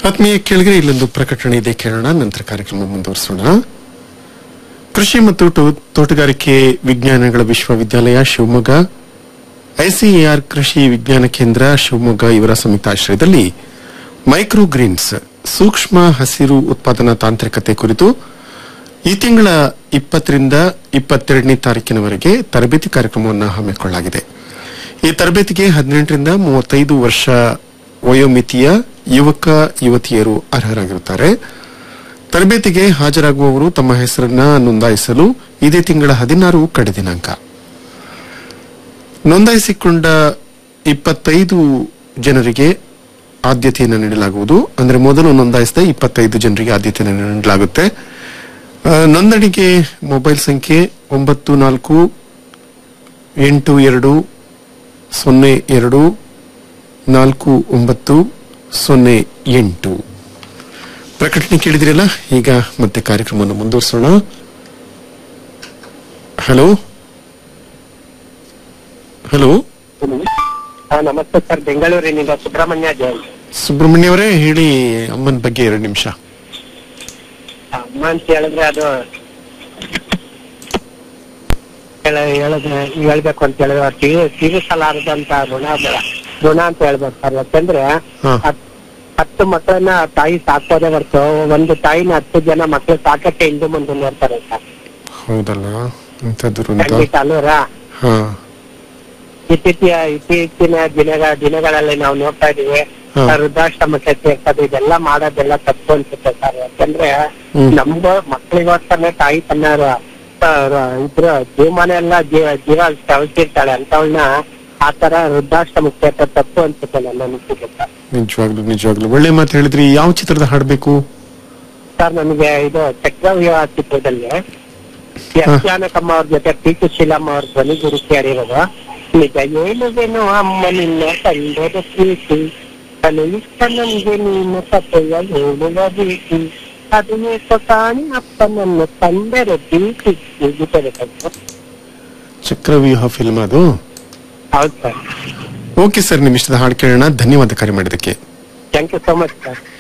ಆತ್ಮೀಯ ಕೆಳಗಡೆ ಇಲ್ಲೊಂದು ಪ್ರಕಟಣೆ ಇದೆ ಕೇಳೋಣ ನಂತರ ಕಾರ್ಯಕ್ರಮ ಮುಂದುವರಿಸೋಣ ಕೃಷಿ ಮತ್ತು ತೋ- ತೋಟಗಾರಿಕೆ ವಿಜ್ಞಾನಗಳ ವಿಶ್ವವಿದ್ಯಾಲಯ ಶಿವಮೊಗ್ಗ ಐಸಿಎಆರ್ ಕೃಷಿ ವಿಜ್ಞಾನ ಕೇಂದ್ರ ಶಿವಮೊಗ್ಗ ಇವರ ಸಂಯುಕ್ತಾಶ್ರಯದಲ್ಲಿ ಮೈಕ್ರೋ ಗ್ರೀನ್ಸ್ ಸೂಕ್ಷ್ಮ ಹಸಿರು ಉತ್ಪಾದನಾ ತಾಂತ್ರಿಕತೆ ಕುರಿತು ಈ ತಿಂಗಳ ಇಪ್ಪತ್ತರಿಂದ ಇಪ್ಪತ್ತೆರಡನೇ ತಾರೀಕಿನವರೆಗೆ ತರಬೇತಿ ಕಾರ್ಯಕ್ರಮವನ್ನು ಹಮ್ಮಿಕೊಳ್ಳಲಾಗಿದೆ ಈ ತರಬೇತಿಗೆ ಹದಿನೆಂಟರಿಂದ ಮೂವತ್ತೈದು ವರ್ಷ ವಯೋಮಿತಿಯ ಯುವಕ ಯುವತಿಯರು ಅರ್ಹರಾಗಿರುತ್ತಾರೆ ತರಬೇತಿಗೆ ಹಾಜರಾಗುವವರು ತಮ್ಮ ಹೆಸರನ್ನ ನೋಂದಾಯಿಸಲು ಇದೇ ತಿಂಗಳ ಹದಿನಾರು ಕಡೆ ದಿನಾಂಕ ನೋಂದಾಯಿಸಿಕೊಂಡ ಇಪ್ಪತ್ತೈದು ಜನರಿಗೆ ಆದ್ಯತೆಯನ್ನು ನೀಡಲಾಗುವುದು ಅಂದರೆ ಮೊದಲು ನೋಂದಾಯಿಸಿದ ಇಪ್ಪತ್ತೈದು ಜನರಿಗೆ ಆದ್ಯತೆಯನ್ನು ನೀಡಲಾಗುತ್ತೆ ಆ, ನೋಂದಣಿಗೆ ಮೊಬೈಲ್ ಸಂಖ್ಯೆ ಒಂಬತ್ತು ನಾಲ್ಕು ಎಂಟು ಎರಡು ಸೊನ್ನೆ ಎರಡು ನಾಲ್ಕು ಒಂಬತ್ತು ಸೊನ್ನೆ ಎಂಟು ಪ್ರಕಟಣೆ ಕೇಳಿದಿರಲ್ಲ ಈಗ ಮತ್ತೆ ಕಾರ್ಯಕ್ರಮವನ್ನು ಮುಂದುವರಿಸೋಣ ಹಲೋ ಹಲೋ ಹಾ ನಮಸ್ತೆ ಸರ್ ಬೆಂಗಳೂರಿನಿಂದ ಸುಬ್ರಹ್ಮಣ್ಯ ಜೈನ್ ಸುಬ್ರಹ್ಮಣ್ಯ ಅವರೇ ಹೇಳಿ ಅಮ್ಮನ ಬಗ್ಗೆ ಎರಡು ನಿಮಿಷ ಅಮ್ಮ ಅಂತ ಹೇಳಿದ್ರೆ ಅದು ಹೇಳ- ಹೇಳದ್ರೆ ಹೇಳ್ಬೇಕು ಅಂತ ಹೇಳಿದ್ರೆ ತೀರ್- ತೀರಿಸಲಾರದಂತ ಋಣ ಬ- ಋಣ ಅಂತ ಹೇಳ್ಬೇಕು ಸರ್ ಯಾಕಂದ್ರೆ ಹಾ. ಹತ್- ಹತ್ತು ಮಕ್ಕಳನ್ನ ತಾಯಿ ಸಾಕೋದೇ ಹೊರ್ತು ಒಂದು ತಾಯಿನ ಹತ್ತು ಜನ ಮಕ್ಕಳು ಸಾಕಕ್ಕೆ ಹಿಂದೆ ಮುಂದೆ ನೋಡ್ತಾರೆ ಸರ್ ಹೌದಲ್ಲ ಇಂಥದ್ದು ದುರಂತ ಖಂಡಿತ ಅಲ್ವರಾ ಹಾ ಇತ್ತೀಚಿನ ಇತ್ತೀಚಿನ ದಿನಗಳ ದಿನಗಳಲ್ಲಿ ನಾವು ನೋಡ್ತಾ ಇದೀವಿ ಹಾ. ವೃದ್ಧಾಶ್ರಮಕ್ಕೆ ಸೇರ್ಸೋದು ಇದೆಲ್ಲ ಮಾಡೋದೆಲ್ಲ ತಪ್ಪು ಅನ್ಸುತ್ತೆ ಸರ್ ಯಾಕಂದ್ರೆ ಹ್ಮ್. ನಮ್ಗ ಮಕ್ಕಳಿಗೋಸ್ಕರನೇ ತಾಯಿ ತನ್ನ ರ- ರ- ರ- ಇದ್ರ ಜೀವಮಾನ ಎಲ್ಲ ಜೀವ ಜೀವ ತವಚಿರ್ತಾಳೆ ಅಂತವಳನ್ನ ಆ ತರ ವೃದ್ಧಾಶ್ರಮಕ್ಕೆ ಸೇರ್ಸೋದು ತಪ್ಪು ಅನ್ಸುತ್ತೆ ನನ್ನ ಅನಿಸಿಕೆ ಸರ್ ನಿಜವಾಗ್ಲು ನಿಜವಾಗ್ಲು ಒಳ್ಳೆ ಮಾತು ಹೇಳಿದ್ರಿ ಯಾವ ಚಿತ್ರದ ಹಾಡ್ಬೇಕು ಸರ್ ನನಗೆ ಇದು ಚಕ್ರವ್ಯೂಹ ಚಿತ್ರದಲ್ಲಿ ಎಸ್ ಜಾನಕಮ್ಮ ಅವ್ರ ಜೊತೆ ಪಿ ಕು ಶೀಲಮ್ಮ ಅವ್ರ ಧ್ವನಿ ಗುರುತಿ ಆಡಿರೋದು ನಿಜ ಹೇಳುವೆನು ಅಮ್ಮ ನಿನ್ನ ಕಂಡದ ಪ್ರೀತಿ ಕನಿಷ್ಠ ನನ್ಗೆ ನೀನು ಕಥೆಯ ಹೇಳುವ ರೀತಿ ಅದು ಏಕೋ ಕಾಣಿ ಅಪ್ಪ ನನ್ನ ಕಂಡರೆ ಪ್ರೀತಿ ಹೀಗಿದೆ ಸರ್ ಚಕ್ರವ್ಯೂಹ ಫಿಲ್ಮ್ ಅದು ಹೌದು ಸರ್ ಓಕೆ ಸರ್ ನಿಮ್ಮ ಇಷ್ಟದ ಹಾಡು ಕೇಳೋಣ ಧನ್ಯವಾದ ಕರೆ ಮಾಡಿದ್ದಕ್ಕೆ thank you so much sir